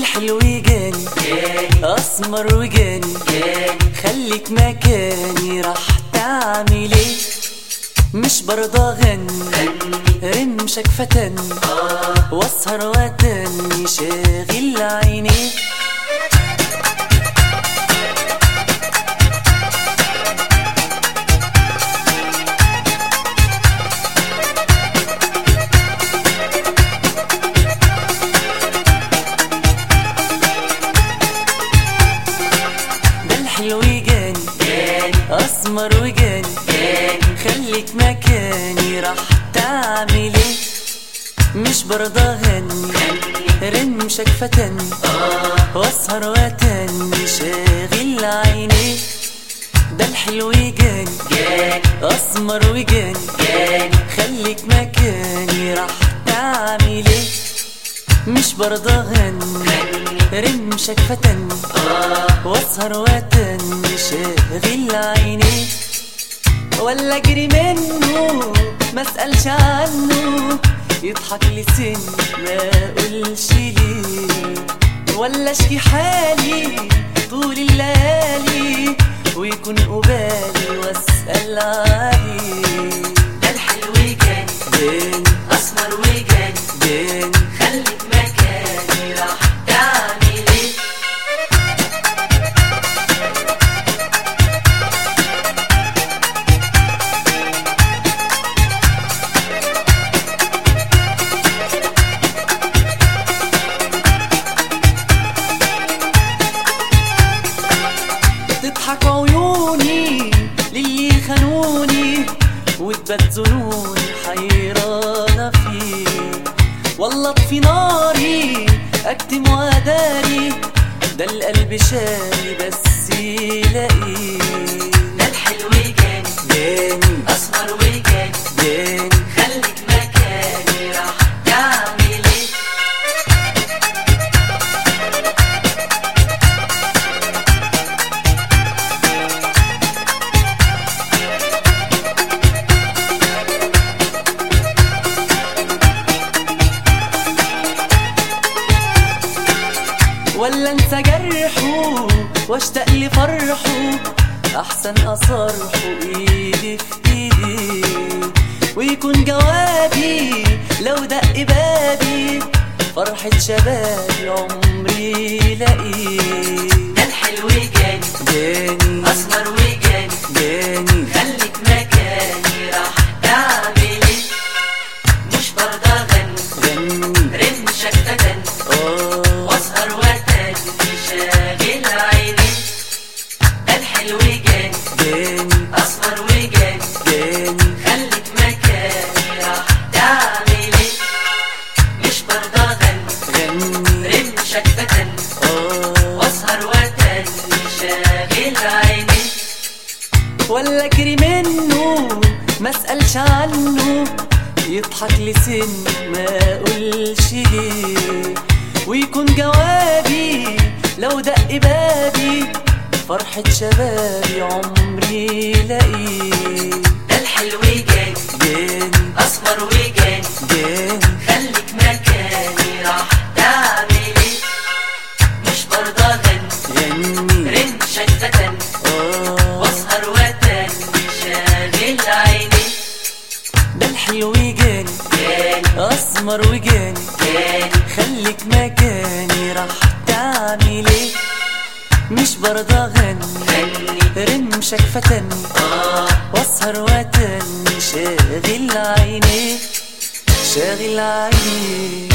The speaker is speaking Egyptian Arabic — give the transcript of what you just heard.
الحلو جاني اسمر وجاني خليك مكاني راح تعمل ايه مش برضى اغني رمشك فتني واسهر واتني شاغل عيني ده الحلو جاني اسمر وجاني خليك مكاني راح تعمل ايه مش برضى اغني رمشك فتني واسهر واتني شاغل عيني ده الحلو جاني اسمر وجاني خليك مكاني راح تعمل ايه مش برضى اغني رمشك فتني واسهر واتني شاغل عيني ولا اجري منه ما اسالش عنه يضحك لسن ما اقولش ليه ولا اشكي حالي طول الليالي ويكون قبالي واسال عليه ده الحلو جاني جاني اسمر وجاني جاني خليك مكاني راح تعمل ايه تضحك عيوني للي خانوني وتبات ظنوني حيرانة فيه والله اطفي ناري اكتم واداري ده القلب شاري بس يلاقيه ده الحلو جاني جاني اسمر وجاني جاني خليك مكاني راح تعمل ايه ولا انسى جرحه واشتاق لفرحه احسن اصرحه ايدي في ايدي ويكون جوابي لو دق بابي فرحة شبابي عمري لاقيه ده الحلو جاني جاني اسمر وجاني جاني خليك مكاني راح تعمل ايه مش برضى اغني غني رمشك فتني اه واسهر واتني شاغل عيني ده الحلو جاني جاني اسمر وجاني جاني خليك مكاني راح تعمل ايه مش برضى اغني غني رمشك فتني اه واسهر واتني شاغل عيني ولا اجري منه ما اسالش عنه يضحك لسن ما اقولش ليه ويكون جوابي لو دق بابي فرحة شبابي عمري لاقيه ده الحلو جاني جاني اسمر وجاني جاني خليك مكاني راح تعمل ايه مش برضى اغني غني رمشك فتني اه واسهر واتني شاغل عيني ده الحلو جاني جاني اسمر وجاني جاني خليك مكاني راح تعمل ايه مش برضى اغني غني رمشك فتني اه واسهر واتني شاغل عيني شاغل عيني